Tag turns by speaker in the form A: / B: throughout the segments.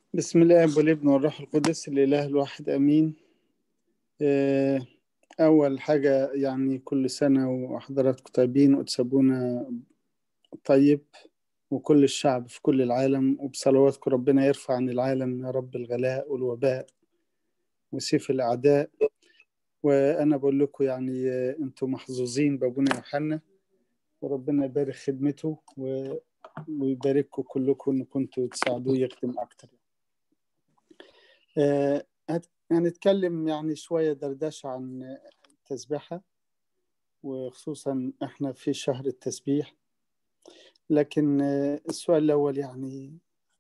A: بسم الله والابن والروح القدس الإله الواحد أمين آه، أول حاجة يعني كل سنة وحضراتكم طيبين وتسابونا طيب وكل الشعب في كل العالم وبصلواتكم ربنا يرفع عن العالم يا رب الغلاء والوباء وسيف الأعداء وأنا بقول لكم يعني آه، أنتم محظوظين بأبونا يوحنا وربنا يبارك خدمته و... ويبارككم كلكم إن كنتوا تساعدوه يخدم أكتر آه، هت- هنتكلم يعني شوية دردشة عن التسبيحة وخصوصا احنا في شهر التسبيح لكن آه، السؤال الأول يعني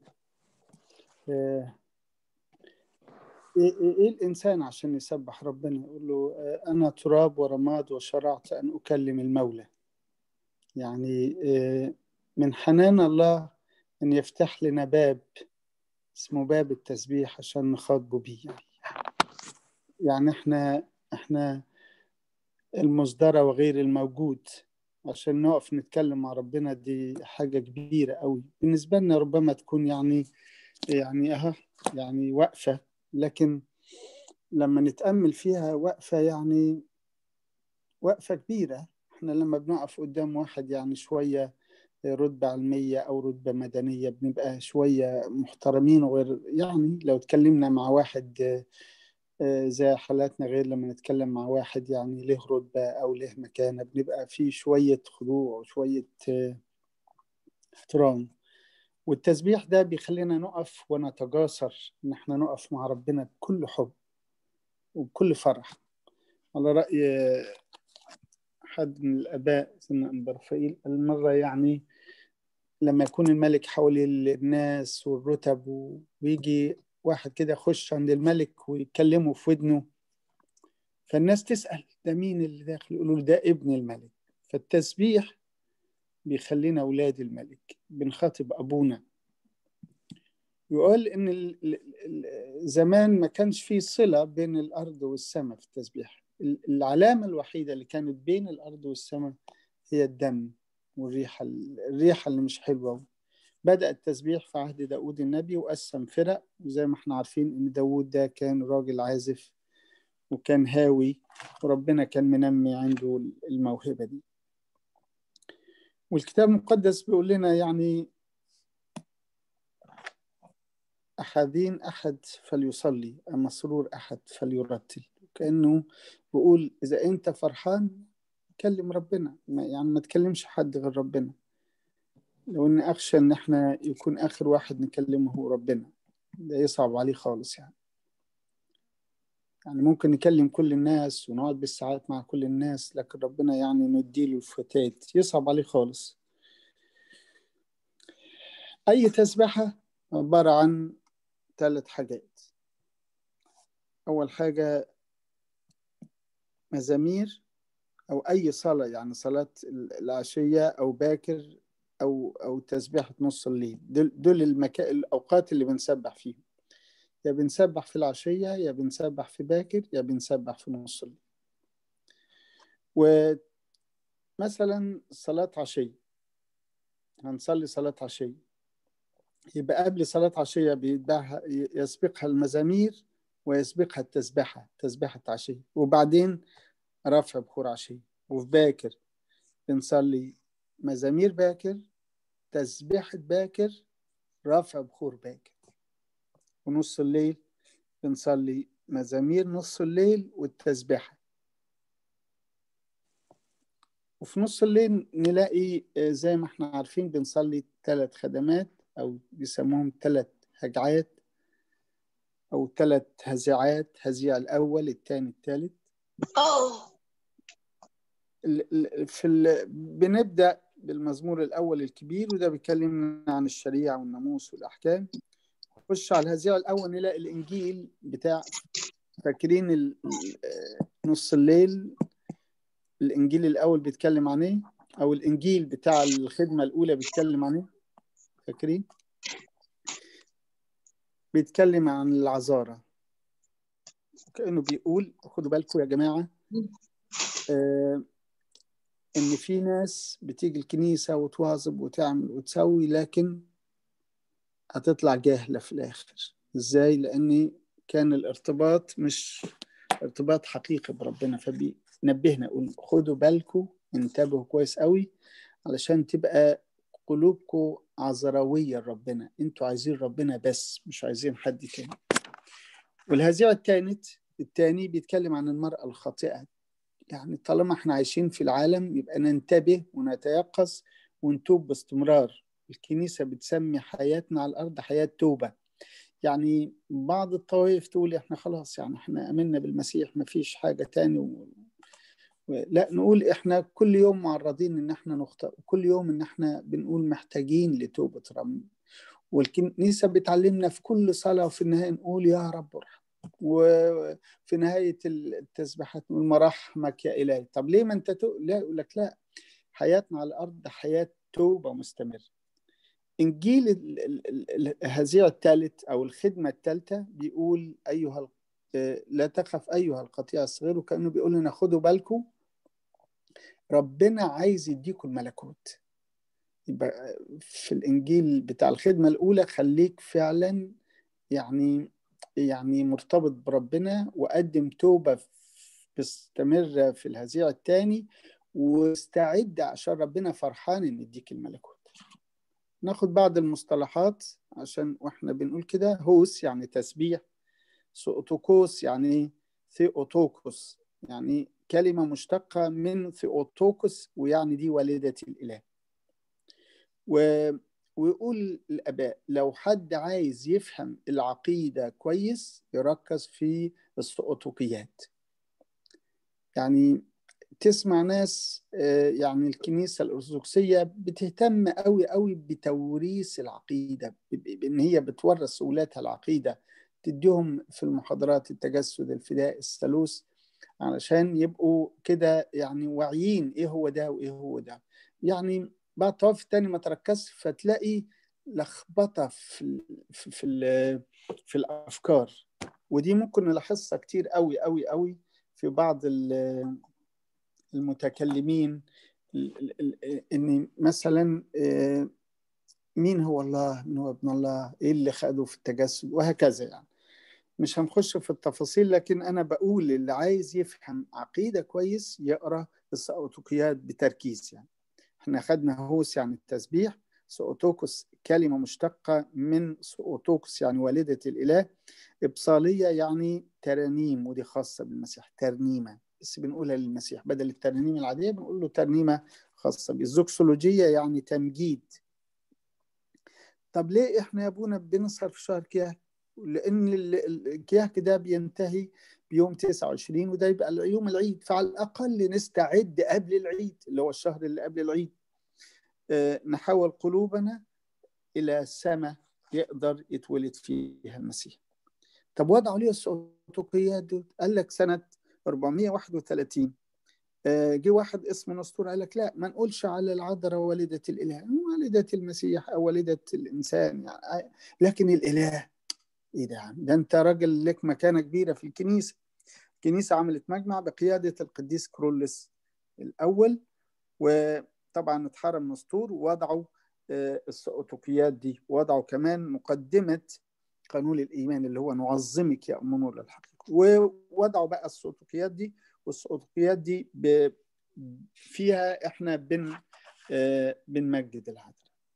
A: آه، ايه إيه- إيه الإنسان عشان يسبح ربنا يقول له آه، أنا تراب ورماد وشرعت أن أكلم المولى يعني آه، من حنان الله أن يفتح لنا باب اسمه باب التسبيح عشان نخاطبه بيه يعني يعني احنا احنا المصدرة وغير الموجود عشان نقف نتكلم مع ربنا دي حاجة كبيرة قوي بالنسبة لنا ربما تكون يعني يعني اها يعني وقفة لكن لما نتأمل فيها وقفة يعني وقفة كبيرة احنا لما بنقف قدام واحد يعني شوية رتبة علمية أو رتبة مدنية بنبقى شوية محترمين وغير يعني لو اتكلمنا مع واحد آه، آه، زي حالاتنا غير لما نتكلم مع واحد يعني له رتبة أو له مكانة بنبقى فيه شوية خضوع وشوية آه، احترام والتسبيح ده بيخلينا نقف ونتجاسر إن احنا نقف مع ربنا بكل حب وبكل فرح على رأي آه، حد من الآباء سيدنا أنبا رفائيل المرة يعني لما يكون الملك حول الناس والرتب و- ويجي واحد كده يخش عند الملك ويكلمه في ودنه فالناس تسأل ده مين اللي داخل يقولوا له ده ابن الملك فالتسبيح بيخلينا أولاد الملك بنخاطب أبونا يقول إن ال- ال- ال- زمان ما كانش فيه صلة بين الأرض والسماء في التسبيح ال- العلامة الوحيدة اللي كانت بين الأرض والسماء هي الدم والريحة الريحة اللي مش حلوة بدأ التسبيح في عهد داود النبي وقسم فرق وزي ما احنا عارفين إن داود ده كان راجل عازف وكان هاوي وربنا كان منمي عنده الموهبة دي والكتاب المقدس بيقول لنا يعني أحدين أحد فليصلي أما سرور أحد فليرتل كأنه بيقول إذا أنت فرحان كلم ربنا ما- يعني ما تكلمش حد غير ربنا لو إن أخشى إن إحنا يكون آخر واحد نكلمه هو ربنا ده يصعب عليه خالص يعني يعني ممكن نكلم كل الناس ونقعد بالساعات مع كل الناس لكن ربنا يعني نديله الفتات يصعب عليه خالص أي تسبحة عبارة عن ثلاث حاجات أول حاجة مزامير أو أي صلاة يعني صلاة العشية أو باكر أو أو تسبيحة نص الليل دول, دول المكا... الأوقات اللي بنسبح فيهم يا بنسبح في العشية يا بنسبح في باكر يا بنسبح في نص الليل ومثلا صلاة عشية هنصلي صلاة عشية يبقى قبل صلاة عشية بيتبعها يسبقها المزامير ويسبقها التسبحة تسبحة عشية وبعدين رفع بخور عشية وفي باكر بنصلي مزامير باكر تسبيحة باكر رفع بخور باكر ونص الليل بنصلي مزامير نص الليل والتسبيحة وفي نص الليل نلاقي آه، زي ما احنا عارفين بنصلي ثلاث خدمات أو بيسموهم ثلاث هجعات أو ثلاث هزيعات هزيع الأول الثاني الثالث ال- ال- في ال... بنبدأ بالمزمور الأول الكبير وده بيكلمنا عن الشريعة والناموس والأحكام نخش على الهزيع الأول نلاقي الإنجيل بتاع فاكرين ال... ال- نص الليل الإنجيل الأول بيتكلم عن إيه أو الإنجيل بتاع الخدمة الأولى بيتكلم عن إيه فاكرين بيتكلم عن العذارى كأنه بيقول خدوا بالكم يا جماعة آه إن في ناس بتيجي الكنيسة وتواظب وتعمل وتسوي لكن هتطلع جاهلة في الآخر ازاي لان كان الارتباط مش ارتباط حقيقي بربنا فبينبهنا يقول خدوا بالكم انتبهوا كويس قوي علشان تبقى قلوبكم عذراوية لربنا انتوا عايزين ربنا بس مش عايزين حد تاني والهزيع الثالث الثاني بيتكلم عن المرأة الخاطئة يعني طالما احنا عايشين في العالم يبقى ننتبه ونتيقظ ونتوب باستمرار الكنيسة بتسمي حياتنا على الأرض حياة توبة يعني بعض الطوائف تقول احنا خلاص يعني احنا امنا بالمسيح ما فيش حاجه تاني و... و... لا نقول احنا كل يوم معرضين ان احنا نخطئ وكل يوم ان احنا بنقول محتاجين لتوبه رب والكنيسه بتعلمنا في كل صلاه وفي النهايه نقول يا رب ارحم وفي نهايه التسبيحات نقول مراحمك يا الهي طب ليه ما انت تو... لا يقول لك لا حياتنا على الارض حياه توبه مستمره انجيل الهزيع الثالث او الخدمه الثالثه بيقول ايها لا تخف ايها القطيع الصغير وكانه بيقول لنا خدوا بالكم ربنا عايز يديكم الملكوت يبقى في الانجيل بتاع الخدمه الاولى خليك فعلا يعني يعني مرتبط بربنا وقدم توبه مستمره في الهزيع الثاني واستعد عشان ربنا فرحان ان يديك الملكوت ناخد بعض المصطلحات عشان واحنا بنقول كده هوس يعني تسبيح سؤتوكوس يعني ثيوتوكوس يعني كلمة مشتقة من ثيوتوكوس ويعني دي والدة الإله و... ويقول الآباء لو حد عايز يفهم العقيدة كويس يركز في السؤتوكيات يعني تسمع ناس يعني الكنيسة الأرثوذكسية بتهتم قوي قوي بتوريث العقيدة بإن هي بتورث أولادها العقيدة تديهم في المحاضرات التجسد الفداء الثالوث علشان يبقوا كده يعني واعيين إيه هو ده وإيه هو ده يعني بعد طواف التاني ما تركزش فتلاقي لخبطة في في في, في الأفكار ودي ممكن نلاحظها كتير قوي قوي قوي في بعض المتكلمين ان مثلا مين هو الله مين هو ابن الله ايه اللي خده في التجسد وهكذا يعني مش هنخش في التفاصيل لكن انا بقول اللي عايز يفهم عقيده كويس يقرا السؤتوكيات بتركيز يعني احنا خدنا هوس يعني التسبيح سؤتوكوس كلمه مشتقه من سؤتوكوس يعني والده الاله ابصاليه يعني ترانيم ودي خاصه بالمسيح ترنيمه بس بنقولها للمسيح بدل الترنيم العادية بنقول له ترنيمة خاصة بالزوكسولوجية يعني تمجيد طب ليه احنا يا ابونا بنسهر في شهر كياك لان الكياك ده بينتهي بيوم 29 وده يبقى يوم العيد فعلى الاقل نستعد قبل العيد اللي هو الشهر اللي قبل العيد اه نحول قلوبنا الى سماء يقدر يتولد فيها المسيح طب وضعوا ليه السؤتوقيات دول قال لك سنه 431 جه واحد اسمه نسطور قال لك لا ما نقولش على العذراء والدة الإله والدة المسيح أو والدة الإنسان يعني لكن الإله إيه ده يعني ده أنت راجل لك مكانة كبيرة في الكنيسة الكنيسة عملت مجمع بقيادة القديس كرولس الأول وطبعا اتحرم نسطور ووضعوا السؤتوكيات دي وضعوا كمان مقدمة قانون الإيمان اللي هو نعظمك يا أم نور الحقيقة ووضعوا بقى السؤتوكيات دي والسؤتوكيات دي ب... فيها احنا بن آه بنمجد العذراء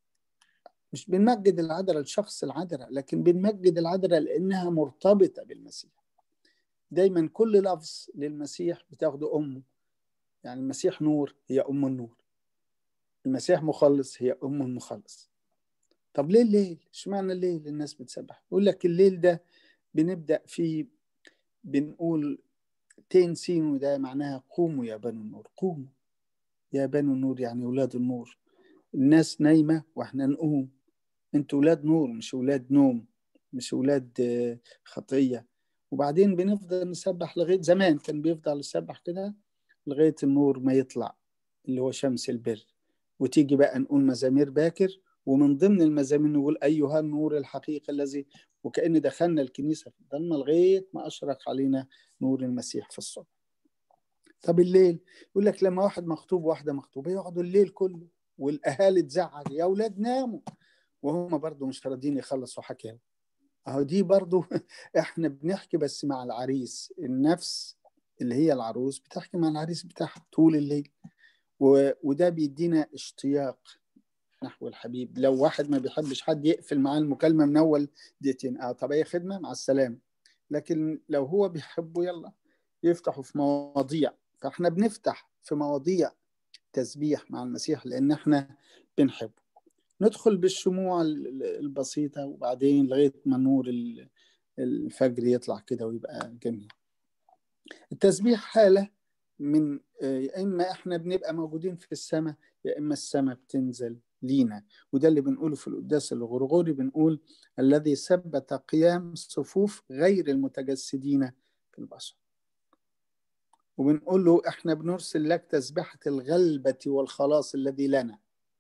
A: مش بنمجد العذراء لشخص العذراء لكن بنمجد العذراء لانها مرتبطه بالمسيح دايما كل لفظ للمسيح بتاخده امه يعني المسيح نور هي ام النور المسيح مخلص هي ام المخلص طب ليه الليل اشمعنى الليل الناس بتسبح يقول لك الليل ده بنبدا فيه بنقول تين سين وده معناها قوموا يا بنو النور قوموا يا بنو النور يعني أولاد النور الناس نايمة وإحنا نقوم أنتوا أولاد نور مش أولاد نوم مش أولاد خطية وبعدين بنفضل نسبح لغاية زمان كان بيفضل يسبح كده لغاية النور ما يطلع اللي هو شمس البر وتيجي بقى نقول مزامير باكر ومن ضمن المزامير نقول أيها النور الحقيقي الذي وكأن دخلنا الكنيسة في الضلمة لغاية ما أشرق علينا نور المسيح في الصبح طب الليل يقول لك لما واحد مخطوب وواحدة مخطوبة يقعدوا الليل كله والأهالي تزعج يا أولاد ناموا وهم برضو مش راضيين يخلصوا حكاوي اهو دي برضو احنا بنحكي بس مع العريس النفس اللي هي العروس بتحكي مع العريس بتاعها طول الليل و... وده بيدينا اشتياق نحو الحبيب لو واحد ما بيحبش حد يقفل معاه المكالمة من أول دقيقتين اه طب أي خدمة مع السلامة لكن لو هو بيحبه يلا يفتحوا في مواضيع فاحنا بنفتح في مواضيع تسبيح مع المسيح لأن احنا بنحبه ندخل بالشموع البسيطة وبعدين لغاية ما نور الفجر يطلع كده ويبقى جميل التسبيح حالة من يا إما إحنا بنبقى موجودين في السماء يا إما السماء بتنزل لينا وده اللي بنقوله في القداس الغرغوري بنقول الذي ثبت قيام صفوف غير المتجسدين في البشر وبنقول له احنا بنرسل لك تسبحة الغلبة والخلاص الذي لنا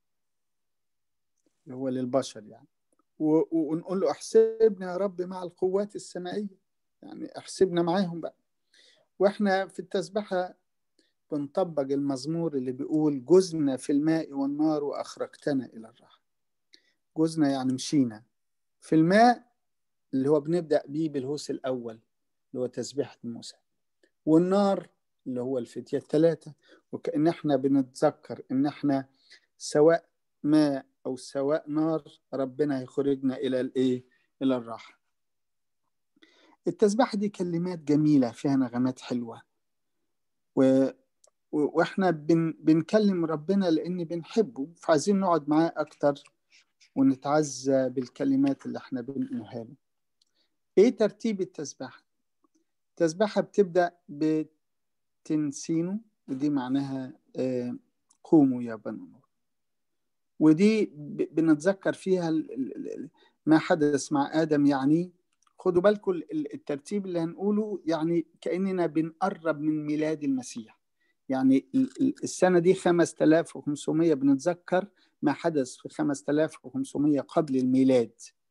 A: اللي هو للبشر يعني ونقول له احسبنا يا رب مع القوات السمائية يعني احسبنا معاهم بقى واحنا في التسبحة بنطبق المزمور اللي بيقول جزنا في الماء والنار وأخرجتنا إلى الراحة جزنا يعني مشينا في الماء اللي هو بنبدأ بيه بالهوس الأول اللي هو تسبيحة موسى والنار اللي هو الفتية الثلاثة وكأن احنا بنتذكر ان احنا سواء ماء أو سواء نار ربنا هيخرجنا إلى الإيه؟ إلى الراحة التسبيحة دي كلمات جميلة فيها نغمات حلوة و... واحنا بن... بنكلم ربنا لان بنحبه فعايزين نقعد معاه اكتر ونتعزى بالكلمات اللي احنا بنقولها له ايه ترتيب التسبيحه التسبيحه بتبدا بتنسينه ودي معناها آه قوموا يا بنو نور ودي بنتذكر فيها ما حدث مع ادم يعني خدوا بالكم الترتيب اللي هنقوله يعني كاننا بنقرب من ميلاد المسيح يعني السنة دي 5500 بنتذكر ما حدث في 5500 قبل الميلاد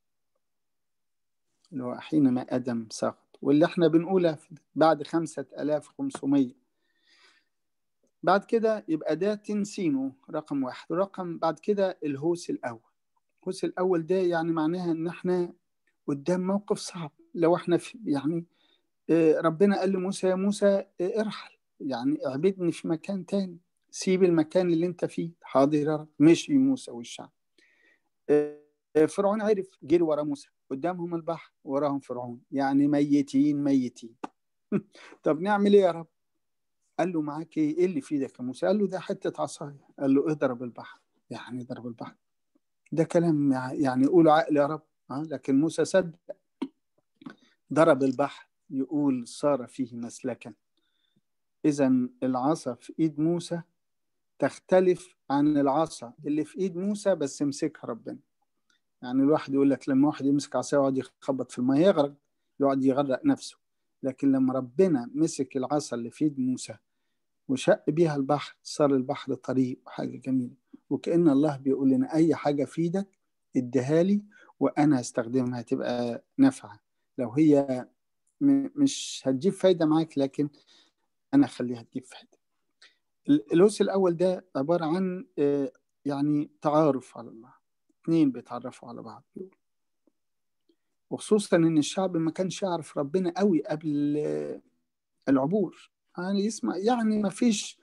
A: اللي هو حينما آدم سقط واللي احنا بنقولها بعد 5500 بعد كده يبقى ده تنسينه رقم واحد ورقم بعد كده الهوس الأول الهوس الأول ده يعني معناها إن احنا قدام موقف صعب لو احنا في يعني ربنا قال لموسى يا موسى ارحل يعني اعبدني في مكان تاني سيب المكان اللي انت فيه حاضر يا رب مشي موسى والشعب فرعون عرف جري ورا موسى قدامهم البحر وراهم فرعون يعني ميتين ميتين طب نعمل ايه يا رب قال له معاك ايه ايه اللي في ايدك يا موسى قال له ده حته عصايه قال له اضرب البحر يعني اضرب البحر ده كلام يعني يقول عقل يا رب ها لكن موسى صدق ضرب البحر يقول صار فيه مسلكا إذا العصا في إيد موسى تختلف عن العصا اللي في إيد موسى بس يمسكها ربنا يعني الواحد يقول لك لما واحد يمسك عصا يقعد يخبط في الماء يغرق يقعد يغرق نفسه لكن لما ربنا مسك العصا اللي في إيد موسى وشق بيها البحر صار البحر طريق وحاجة جميلة وكأن الله بيقول لنا أي حاجة في إيدك اديها لي وأنا هستخدمها تبقى نافعة لو هي مش هتجيب فايدة معاك لكن انا اخليها تجيب فايده الهوس الاول ده عباره عن يعني تعارف على الله اثنين بيتعرفوا على بعض بيقول وخصوصا ان الشعب ما كانش يعرف ربنا قوي قبل العبور يعني يسمع يعني ما فيش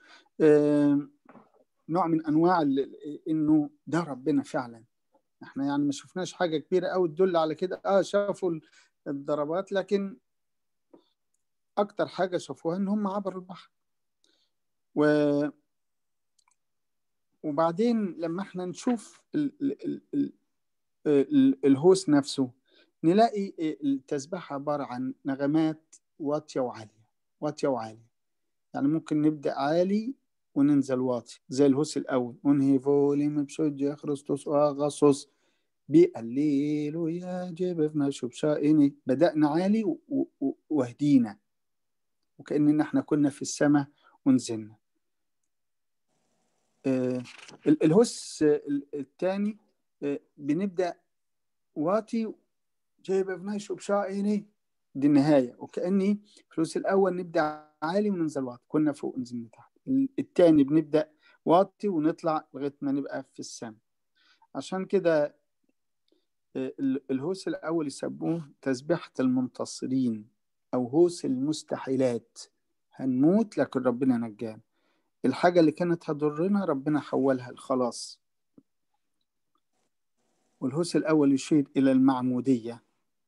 A: نوع من انواع انه ده ربنا فعلا احنا يعني ما شفناش حاجه كبيره قوي تدل على كده اه شافوا الضربات لكن اكتر حاجه شافوها ان هم عبروا البحر و وبعدين لما احنا نشوف ال... ال... ال... ال... الهوس نفسه نلاقي التسبيحة عبارة عن نغمات واطية وعالية واطية وعالية يعني ممكن نبدأ عالي وننزل واطي زي الهوس الأول ونهي فوليم بشوج خريستوس وغصص بيقليلو يا جيب شبشائني بدأنا عالي و... و... وهدينا وكأننا احنا كنا في السماء ونزلنا آه الهوس الثاني آه بنبدأ واطي جايب بنايش وبشائني دي النهاية وكأني في الهوس الأول نبدأ عالي وننزل واطي كنا فوق ونزلنا تحت الثاني بنبدأ واطي ونطلع لغاية ما نبقى في السماء عشان كده الهوس الأول يسموه تسبيحة المنتصرين أو هوس المستحيلات هنموت لكن ربنا نجانا الحاجة اللي كانت هتضرنا ربنا حولها الخلاص والهوس الأول يشير إلى المعمودية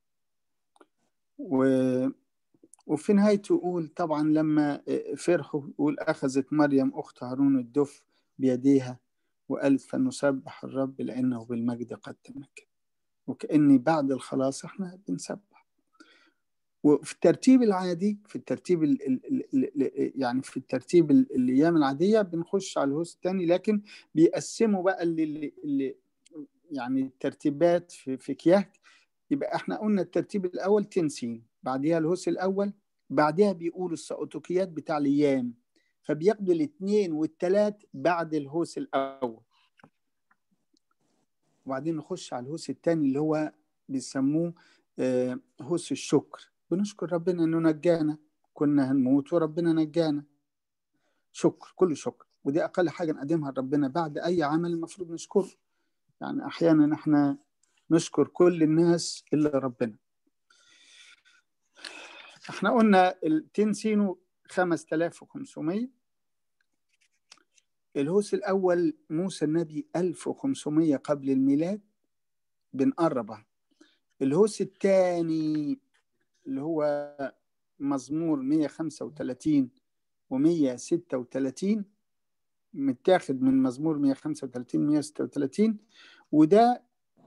A: و... وفي نهايته يقول طبعا لما فرحوا يقول أخذت مريم أخت هارون الدف بيديها وقالت فنسبح الرب لأنه بالمجد قد تمكن وكأني بعد الخلاص احنا بنسبح وفي الترتيب العادي في الترتيب ال ال يعني في الترتيب الايام العاديه بنخش على الهوس الثاني لكن بيقسموا بقى اللي, اللي يعني الترتيبات في, في كياك يبقى احنا قلنا الترتيب الاول تنسين بعديها الهوس الاول بعدها بيقولوا السأوتوكيات بتاع الايام فبياخدوا الاثنين والثلاث بعد الهوس الاول وبعدين نخش على الهوس الثاني اللي هو بيسموه هوس الشكر بنشكر ربنا انه نجانا كنا هنموت وربنا نجانا شكر كل شكر ودي اقل حاجه نقدمها لربنا بعد اي عمل المفروض نشكره يعني احيانا احنا نشكر كل الناس الا ربنا احنا قلنا التنسينو 5500 الهوس الأول موسى النبي 1500 قبل الميلاد بنقربها الهوس الثاني اللي هو مزمور 135 و136 متاخد من مزمور 135 136 وده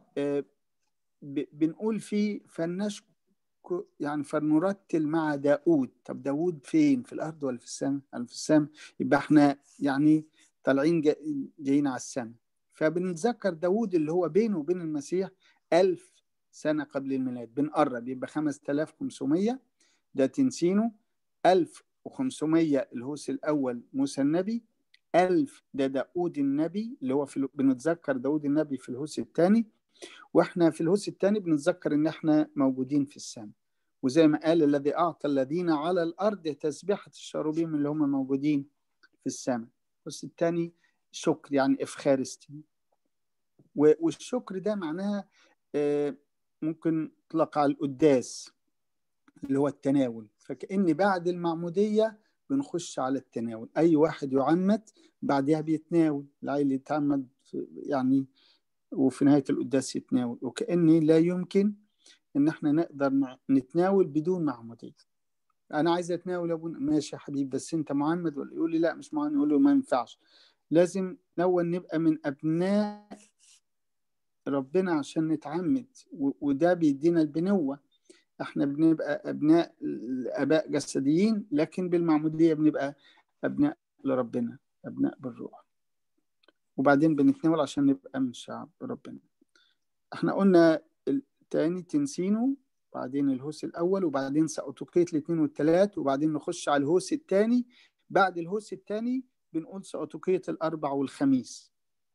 A: بنقول فيه فلنشكر يعني فلنرتل مع داود طب داود فين في الأرض ولا في السماء في السماء يبقى احنا يعني طالعين جايين على السماء فبنتذكر داود اللي هو بينه وبين المسيح ألف سنة قبل الميلاد بنقرب يبقى 5500 ده تنسينه 1500 الهوس الأول موسى النبي 1000 ده داود النبي اللي هو في بنتذكر داود النبي في الهوس الثاني واحنا في الهوس الثاني بنتذكر ان احنا موجودين في السماء وزي ما قال الذي اعطى الذين على الارض تسبيحه الشاروبيم اللي هم موجودين في السماء الهوس الثاني شكر يعني افخارستي والشكر ده معناها ممكن يطلق على القداس اللي هو التناول فكأن بعد المعمودية بنخش على التناول أي واحد يعمد بعدها بيتناول العيل يتعمد يعني وفي نهاية القداس يتناول وكأني لا يمكن إن إحنا نقدر نتناول بدون معمودية أنا عايز أتناول يا أبونا ماشي يا حبيبي بس أنت معمد ولا يقول لي لا مش معمد يقول له ما ينفعش لازم نول نبقى من أبناء ربنا عشان نتعمد وده بيدينا البنوة احنا بنبقى أبناء آباء جسديين لكن بالمعمودية بنبقى أبناء لربنا أبناء بالروح وبعدين بنتناول عشان نبقى من شعب ربنا احنا قلنا التاني تنسينه بعدين الهوس الأول وبعدين سأوتوكية الاثنين والثلاث وبعدين نخش على الهوس الثاني بعد الهوس الثاني بنقول سأوتوكية الأربع والخميس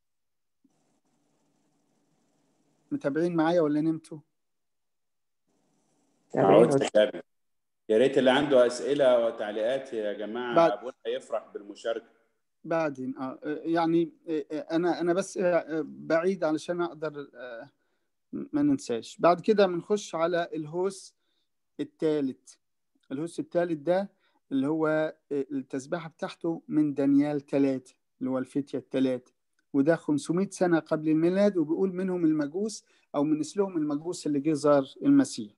A: متابعين معايا ولا نمتوا؟
B: يا ريت اللي عنده اسئله وتعليقات يا جماعه بعد... ابونا يفرح بالمشاركه
A: بعدين اه يعني انا انا بس بعيد علشان اقدر ما ننساش بعد كده بنخش على الهوس الثالث الهوس الثالث ده اللي هو التسبيحه بتاعته من دانيال ثلاثة اللي هو الفتية الثلاثة وده 500 سنة قبل الميلاد وبيقول منهم المجوس أو من نسلهم المجوس اللي جه زار المسيح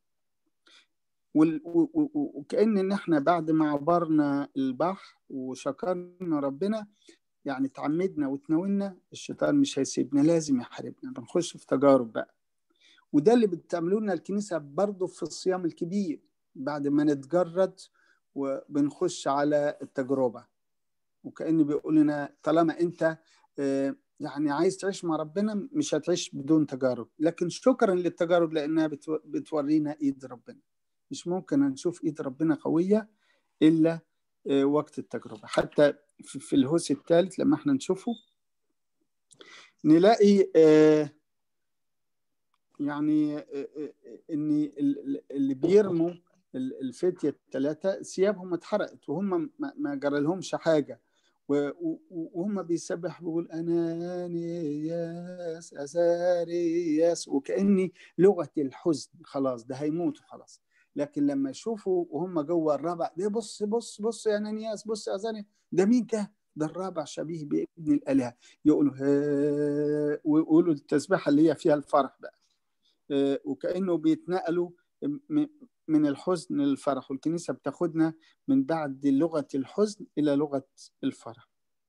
A: وكأن إن إحنا بعد ما عبرنا البحر وشكرنا ربنا يعني تعمدنا وتناولنا الشيطان مش هيسيبنا لازم يحاربنا بنخش في تجارب بقى وده اللي بتعملوا لنا الكنيسة برضه في الصيام الكبير بعد ما نتجرد وبنخش على التجربة وكأن بيقول لنا طالما أنت يعني عايز تعيش مع ربنا مش هتعيش بدون تجارب لكن شكرا للتجارب لأنها بتورينا إيد ربنا مش ممكن نشوف ايد ربنا قويه الا وقت التجربه حتى في الهوس الثالث لما احنا نشوفه نلاقي يعني ان اللي بيرموا الفتيه الثلاثه ثيابهم اتحرقت وهم ما جرى لهمش حاجه وهم بيسبح بيقول انانياس ازارياس وكاني لغه الحزن خلاص ده هيموت خلاص لكن لما يشوفوا وهم جوه الرابع ده بص بص بص يا انانياس بص يا ازارياس ده مين ده؟ ده الرابع شبيه بابن الالهه يقولوا ويقولوا التسبيحه اللي هي فيها الفرح بقى وكانه بيتنقلوا من الحزن للفرح والكنيسه بتاخدنا من بعد لغه الحزن الى لغه الفرح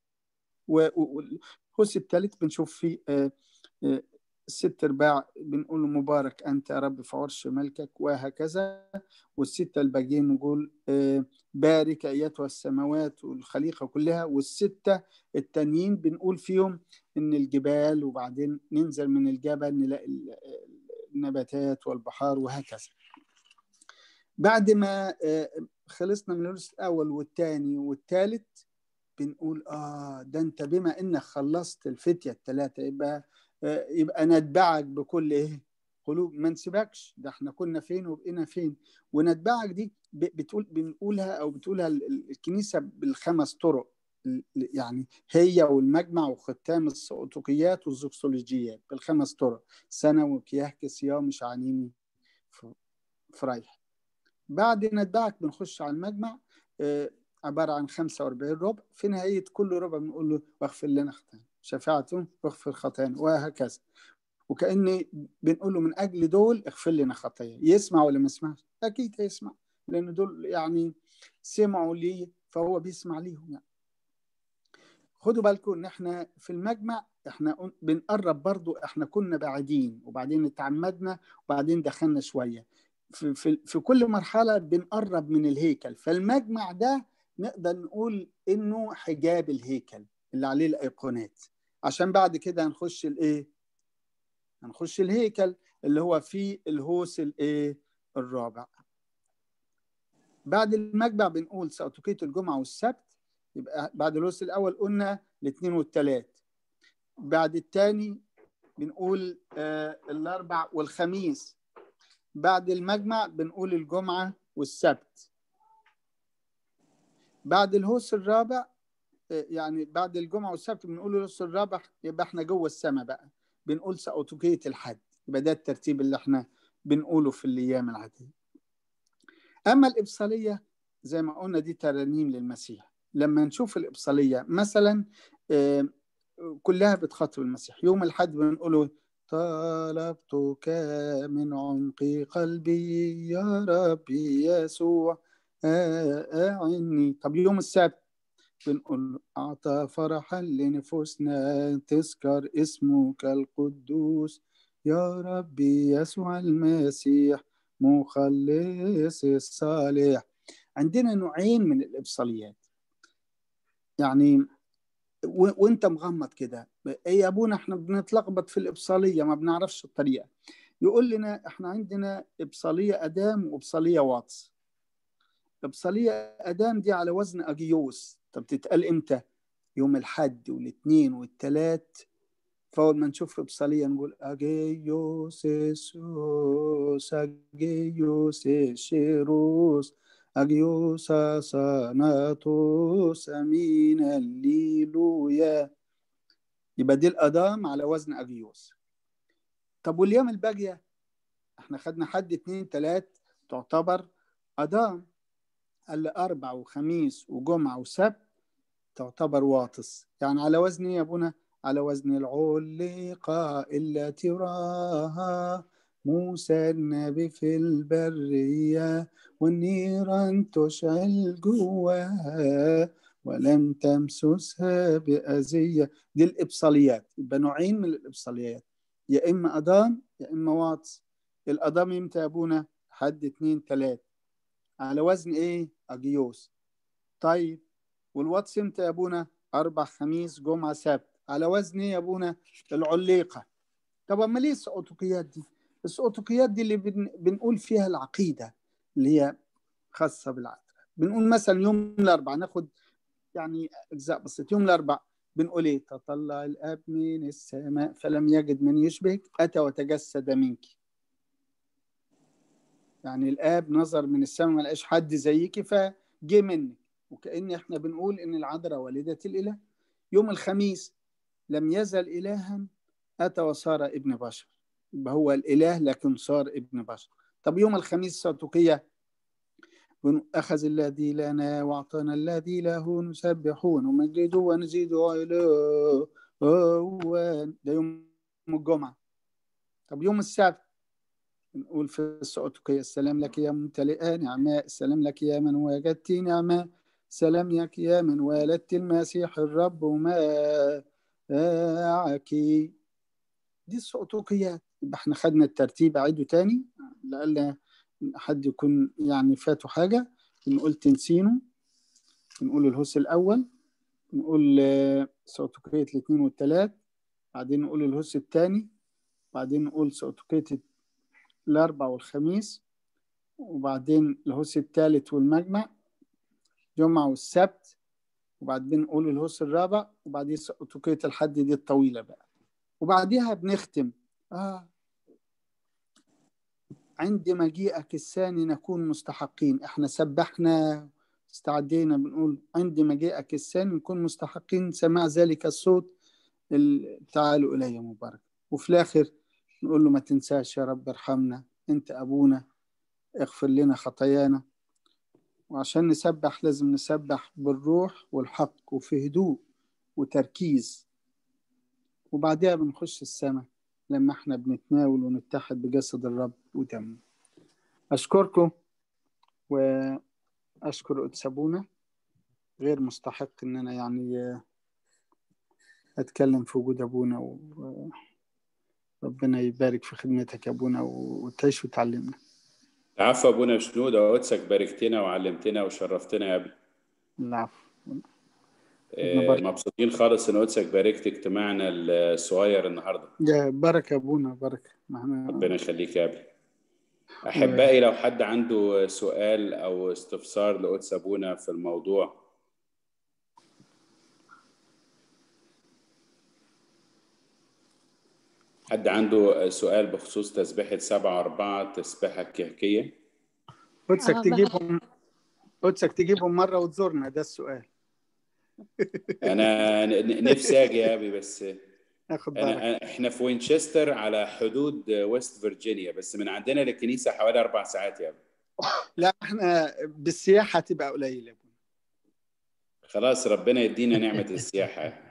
A: والهوس الثالث بنشوف فيه ست ارباع بنقول مبارك انت يا رب في عرش ملكك وهكذا والسته الباقيين نقول بارك ايتها السماوات والخليقه كلها والسته التانيين بنقول فيهم ان الجبال وبعدين ننزل من الجبل نلاقي النباتات والبحار وهكذا بعد ما خلصنا من الورث الاول والثاني والثالث بنقول اه ده انت بما انك خلصت الفتيه الثلاثه يبقى يبقى نتبعك بكل ايه قلوب ما نسيبكش ده احنا كنا فين وبقينا فين ونتبعك دي بتقول بنقولها او بتقولها الكنيسه بالخمس طرق يعني هي والمجمع وختام السقوطيات والزوكسولوجيات بالخمس طرق سنة وكياهك صيام شعانيني فريح بعد نتبعك بنخش على المجمع عبارة عن 45 ربع في نهاية كل ربع بنقول له واغفر لنا خطايانا شفاعتهم واغفر خطايانا وهكذا وكأني بنقول له من أجل دول اغفر لنا خطايا يسمع ولا ما يسمعش أكيد هيسمع لأن دول يعني سمعوا لي فهو بيسمع ليهم يعني خدوا بالكم ان احنا في المجمع احنا بنقرب برضو احنا كنا بعيدين وبعدين اتعمدنا وبعدين دخلنا شويه في, في, في كل مرحله بنقرب من الهيكل فالمجمع ده نقدر نقول انه حجاب الهيكل اللي عليه الايقونات عشان بعد كده هنخش الايه هنخش الهيكل اللي هو فيه الهوس الايه الرابع بعد المجمع بنقول سأتوكيت الجمعه والسبت يبقى بعد الهوس الاول قلنا الاثنين والثلاث بعد الثاني بنقول آه الاربع والخميس بعد المجمع بنقول الجمعه والسبت بعد الهوس الرابع آه يعني بعد الجمعه والسبت بنقول الهوس الرابع يبقى احنا جوه السماء بقى بنقول سأوتوكية الحد يبقى ده الترتيب اللي احنا بنقوله في الايام العاديه اما الابصاليه زي ما قلنا دي ترانيم للمسيح لما نشوف الإبصالية مثلا كلها بتخاطب المسيح يوم الحد بنقوله طلبتك من عمق قلبي يا ربي يسوع أعني طب يوم السبت بنقول أعطى فرحا لنفوسنا تذكر اسمك القدوس يا ربي يسوع المسيح مخلص الصالح عندنا نوعين من الإبصاليات يعني و... وانت مغمض كده ايه يا ابونا احنا بنتلخبط في الابصاليه ما بنعرفش الطريقه يقول لنا احنا عندنا ابصاليه ادام وابصاليه واطس ابصاليه ادام دي على وزن اجيوس طب تتقال امتى يوم الحد والاثنين والثلاث فاول ما نشوف ابصاليه نقول اجيوس سوس اجيوس شيروس أجيوسا ساناتوس أمين الليلويا يبقى دي الأدام على وزن أجيوس طب واليوم الباقية احنا خدنا حد اتنين تلات تعتبر أدام قال لي أربع وخميس وجمعة وسبت تعتبر واطس يعني على وزن يا أبونا على وزن العلقة التي راها موسى النبي في البرية والنيران تشعل جواها ولم تمسسها بأذية دي الإبصاليات يبقى نوعين من الإبصاليات يا إما أدام يا إما واطس الأدام إمتى يا أبونا حد اتنين تلات على وزن إيه أجيوس طيب والواتس إمتى يا أبونا أربع خميس جمعة سبت على وزن إيه يا أبونا العليقة طب أما ليه السقوطيات دي السقوطيات دي اللي بن... بنقول فيها العقيدة اللي هي خاصة بالعقل بنقول مثلا يوم الأربعاء ناخد يعني أجزاء بسيطة يوم الأربعاء بنقول إيه تطلع الآب من السماء فلم يجد من يشبهك أتى وتجسد منك يعني الآب نظر من السماء ما لقاش حد زيك فجه منك وكأن احنا بنقول ان العذراء والدة الإله يوم الخميس لم يزل إلها أتى وصار ابن بشر يبقى هو الإله لكن صار ابن بشر طب يوم الخميس الساتوقية أخذ الذي لنا وأعطانا الذي له نسبحون ونمجده ونزيد إله ده يوم الجمعة طب يوم السبت نقول في السعودية السلام لك يا ممتلئة نعماء السلام لك يا من وجدت نعماء سلام لك يا من والدت المسيح الرب ومعك دي السعوديات يبقى احنا خدنا الترتيب أعيده تاني لألا حد يكون يعني فاته حاجة نقول تنسينه نقول الهوس الأول نقول سعودية الاثنين والثلاث بعدين نقول الهوس الثاني بعدين نقول سعودية الأربع والخميس وبعدين الهوس الثالث والمجمع جمعة والسبت وبعدين نقول الهوس الرابع وبعدين سعودية الحد دي الطويلة بقى وبعديها بنختم آه عند مجيئك الثاني نكون مستحقين احنا سبحنا استعدينا بنقول عند مجيئك الثاني نكون مستحقين سماع ذلك الصوت تعالوا إلي مبارك وفي الآخر نقول له ما تنساش يا رب ارحمنا انت أبونا اغفر لنا خطايانا وعشان نسبح لازم نسبح بالروح والحق وفي هدوء وتركيز وبعدها بنخش السماء لما احنا بنتناول ونتحد بجسد الرب ودمه أشكركم وأشكر أتسابونا غير مستحق إن أنا يعني أتكلم في وجود أبونا وربنا يبارك في خدمتك يا أبونا وتعيش وتعلمنا
B: العفو أبونا شنودة وقدسك باركتنا وعلمتنا وشرفتنا يا ابني
A: العفو
B: مبسوطين خالص ان قدسك باركت اجتماعنا الصغير النهارده
A: يا بركه ابونا بركه
B: ربنا يخليك يا ابني احبائي لو حد عنده سؤال او استفسار لقدس ابونا في الموضوع حد عنده سؤال بخصوص تسبيحة سبعة أربعة تسبيحة كهكية
A: قدسك تجيبهم قدسك تجيبهم مرة وتزورنا ده السؤال
B: انا نفسي اجي يا ابي بس
A: اخد
B: أنا احنا في وينشستر على حدود ويست فيرجينيا بس من عندنا للكنيسه حوالي اربع ساعات يا ابي
A: لا احنا بالسياحه تبقى قليله
B: خلاص ربنا يدينا نعمه السياحه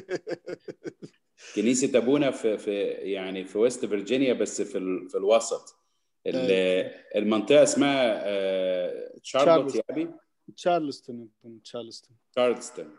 B: كنيسه ابونا في في يعني في ويست فيرجينيا بس في ال في الوسط المنطقه اسمها تشارلوت يا ابي
A: تشارلستون تشارلستون
B: تشارلستون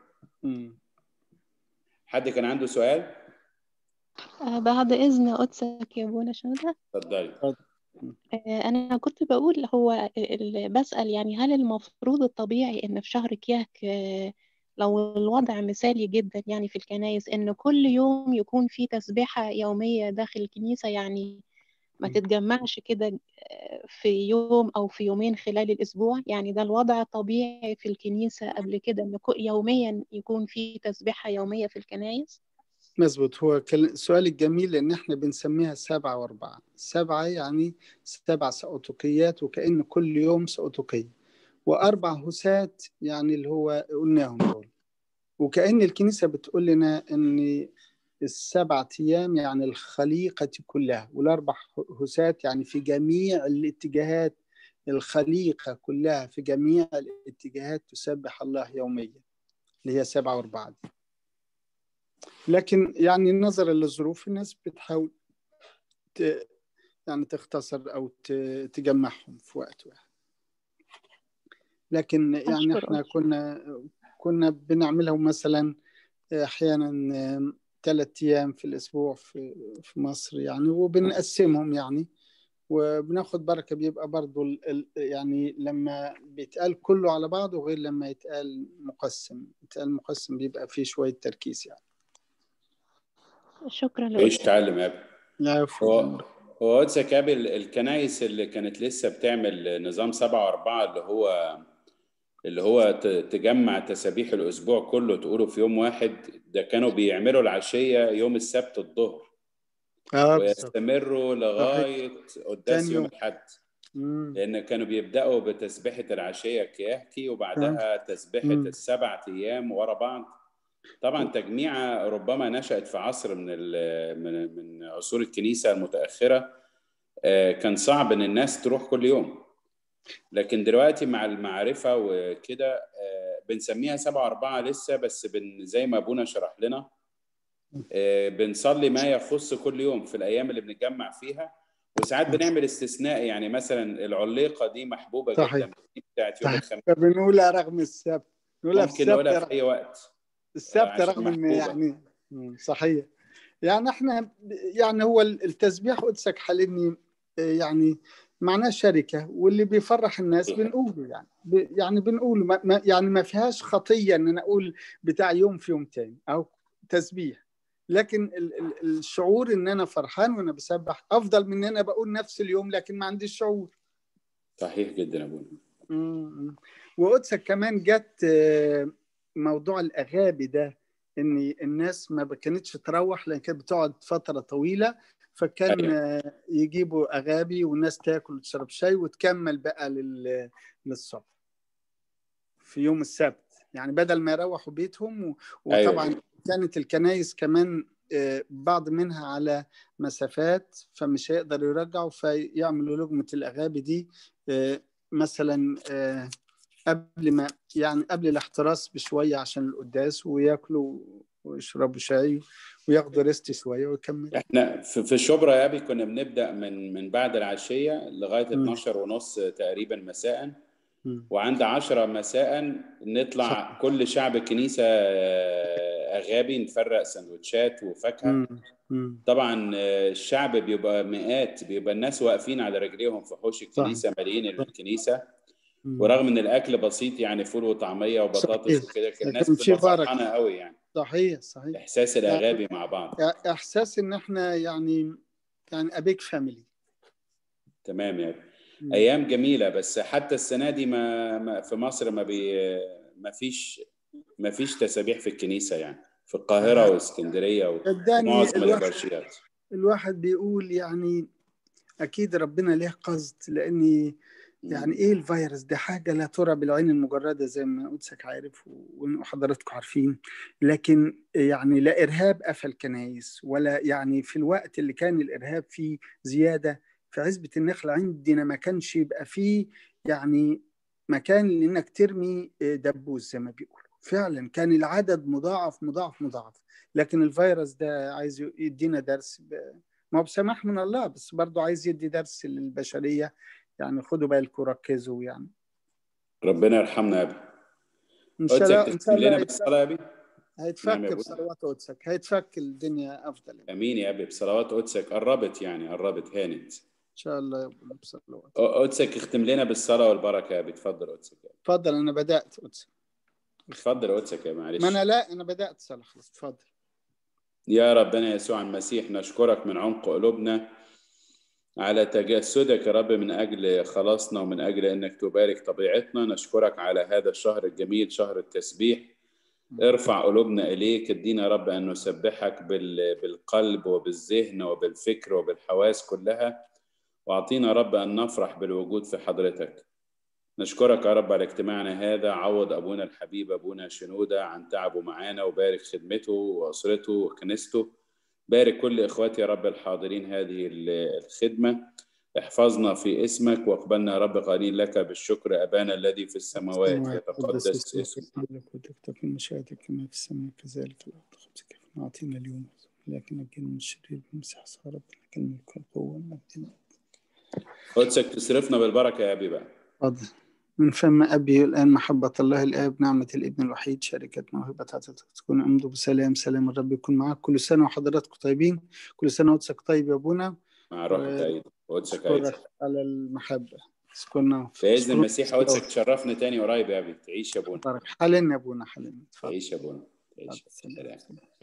B: حد كان عنده سؤال؟
C: آه بعد إذن قدسك يا أبونا شنودة
B: اتفضلي
C: آه أنا كنت بقول هو بسأل يعني هل المفروض الطبيعي إن في شهر كياك آه لو الوضع مثالي جدا يعني في الكنايس إن كل يوم يكون في تسبيحة يومية داخل الكنيسة يعني ما تتجمعش كده في يوم أو في يومين خلال الأسبوع يعني ده الوضع طبيعي في الكنيسة قبل كده إن يوميا يكون في تسبيحة يومية في الكنايس
A: مظبوط هو السؤال الجميل لأن إحنا بنسميها سبعة وأربعة سبعة يعني سبع سأوتوقيات وكأن كل يوم سأوتوقية وأربع هسات يعني اللي هو قلناهم دول وكأن الكنيسة بتقول لنا إن السبعة أيام يعني الخليقة كلها والأربع هسات يعني في جميع الاتجاهات الخليقة كلها في جميع الاتجاهات تسبح الله يوميا اللي هي سبعة وأربعة دي. لكن يعني نظرا للظروف الناس بتحاول ت... يعني تختصر أو ت... تجمعهم في وقت واحد لكن يعني احنا كنا كنا بنعملهم مثلا احيانا ثلاث ايام في الاسبوع في في مصر يعني وبنقسمهم يعني وبناخد بركه بيبقى برضو ال يعني لما بيتقال كله على بعضه غير لما يتقال مقسم يتقال مقسم بيبقى فيه شويه تركيز يعني
C: شكرا لك
B: ايش تعلم يا ابني
A: لا
B: هو هو قدسك يا الكنايس اللي كانت لسه بتعمل نظام سبعة وأربعة اللي هو اللي هو تجمع تسابيح الاسبوع كله تقوله في يوم واحد ده كانوا بيعملوا العشيه يوم السبت الظهر
A: آه
B: ويستمروا لغايه قداس يوم الاحد
A: مم.
B: لان كانوا بيبداوا بتسبيحه العشيه كياكي وبعدها تسبيحه
A: مم.
B: السبع ايام ورا بعض طبعا تجميعه ربما نشات في عصر من ال- من من عصور الكنيسه المتاخره آه، كان صعب ان الناس تروح كل يوم لكن دلوقتي مع المعرفه وكده آه، بنسميها سبعة أربعة لسه بس بن زي ما أبونا شرح لنا آه، بنصلي ما يخص كل يوم في الأيام اللي بنتجمع فيها وساعات بنعمل استثناء يعني مثلا العليقة دي محبوبة
A: صحيح.
B: جدا دي بتاعت يوم
A: صحيح.
B: الخميس
A: فبنقولها رغم السبت نقولها في
B: ممكن نقولها
A: السبت
B: في أي وقت
A: السبت
B: عشان
A: رغم ان
B: محبوبة.
A: يعني مم، صحيح يعني احنا يعني هو التسبيح قدسك حالني يعني معناه شركه واللي بيفرح الناس
B: صحيح.
A: بنقوله يعني ب- يعني بنقوله ما ما- يعني ما فيهاش خطيه ان انا اقول بتاع يوم في يوم تاني او تسبيح لكن ال- ال- الشعور ان انا فرحان وانا بسبح افضل من ان انا بقول نفس اليوم لكن ما عنديش شعور
B: صحيح جدا يا أبونا
A: مم. وقدسك كمان جت آه، موضوع الاغابي ده ان الناس ما كانتش تروح لان كانت بتقعد فتره طويله فكان
B: أيوة.
A: آه، يجيبوا اغابي والناس تاكل وتشرب شاي وتكمل بقى لل- للصبح في يوم السبت يعني بدل ما يروحوا بيتهم و-
B: أيوة.
A: وطبعا كانت الكنايس كمان آه، بعض منها على مسافات فمش هيقدروا يرجعوا فيعملوا لقمة الأغابي دي آه، مثلا آه، قبل ما يعني قبل الاحتراس بشوية عشان القداس وياكلوا ويشربوا شاي وياخدوا ريست شوية ويكملوا
B: احنا في في الشبرا يا ابي كنا بنبدا من من بعد العشيه لغايه
A: مم.
B: 12 ونص تقريبا مساء
A: مم.
B: وعند 10 مساء نطلع
A: صح.
B: كل شعب الكنيسه آه، اغابي نفرق سندوتشات وفاكهه
A: مم. مم.
B: طبعا آه، الشعب بيبقى مئات بيبقى الناس واقفين على رجليهم في حوش الكنيسه مالين الكنيسه
A: مم.
B: ورغم ان الاكل بسيط يعني فول وطعميه وبطاطس
A: صحيح.
B: وكده كان
A: لكن
B: الناس
A: في
B: بتبقى
A: بركة.
B: فرحانه قوي يعني
A: صحيح صحيح
B: احساس الاغابي مع بعض
A: احساس ان احنا يعني يعني ابيك فاميلي
B: تمام يا ابي ايام جميله بس حتى السنه دي ما, ما في مصر ما بي ما فيش ما فيش تسابيح في الكنيسه يعني في القاهره واسكندريه
A: صدقني
B: ومعظم
A: الواحد
B: الابرشيات
A: الواحد بيقول يعني اكيد ربنا ليه قصد لاني يعني ايه الفيروس ده حاجه لا ترى بالعين المجرده زي ما قدسك عارف وحضراتكم عارفين لكن يعني لا ارهاب قفل كنايس ولا يعني في الوقت اللي كان الارهاب فيه زياده في عزبه النخل عندنا ما كانش يبقى فيه يعني مكان لانك ترمي دبوس زي ما بيقولوا فعلا كان العدد مضاعف مضاعف مضاعف لكن الفيروس ده عايز يدينا درس ب... ما هو بسماح من الله بس برضه عايز يدي درس للبشريه يعني خدوا بالكم ركزوا يعني
B: ربنا يرحمنا يا ابي
A: ان شاء الله ان شاء
B: لنا
A: الله
B: بالصلاه يا ابي
A: هيتفك بصلوات قدسك هيتفك الدنيا افضل يعني.
B: امين يا ابي بصلوات قدسك قربت يعني قربت هانت
A: ان شاء الله يا ابو بصلوات
B: قدسك اختم لنا بالصلاه والبركه يا ابي اتفضل قدسك
A: اتفضل انا بدات قدسك
B: اتفضل قدسك يا معلش
A: ما انا لا انا بدات صلاه خلاص اتفضل
B: يا ربنا يسوع المسيح نشكرك من عمق قلوبنا على تجسدك يا رب من أجل خلاصنا ومن أجل أنك تبارك طبيعتنا نشكرك على هذا الشهر الجميل شهر التسبيح ارفع قلوبنا إليك ادينا يا رب أن نسبحك بالقلب وبالذهن وبالفكر وبالحواس كلها واعطينا يا رب أن نفرح بالوجود في حضرتك نشكرك يا رب على اجتماعنا هذا عوض أبونا الحبيب أبونا شنودة عن تعبه معانا وبارك خدمته وأسرته وكنيسته بارك كل إخواتي يا رب الحاضرين هذه الخدمة احفظنا في اسمك واقبلنا يا رب قليل لك بالشكر أبانا الذي في السماوات يتقدس اسمك
A: وتكتب مشاهدك كما في السماء كذلك في الأرض خبزك كيف نعطينا اليوم لكن نجينا من الشرير بمسح ربنا لك الملك والقوة والمجد
B: قدسك تصرفنا بالبركة يا أبي بقى
A: تفضل من فم أبي الآن محبة الله الآب نعمة الابن الوحيد شركة موهبة تكون أمضوا بسلام سلام الرب يكون معك كل سنة وحضراتكم طيبين كل سنة وقدسك طيب يا أبونا
B: مع روحك عيد قدسك عيد
A: على المحبة اذكرنا
B: بإذن المسيح قدسك تشرفنا تاني قريب يا أبي تعيش يا أبونا
A: حالنا يا أبونا حالنا
B: تعيش يا أبونا تعيش
D: سلام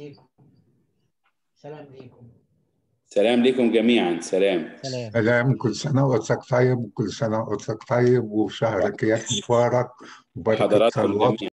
D: سلام ليكم
B: سلام لكم جميعا سلام
E: سلام سلام كل سنة وقتك طيب وكل سنة وقتك طيب وشهر كياك مبارك وبركة
B: حضراتكم
E: صلوات
B: جميعا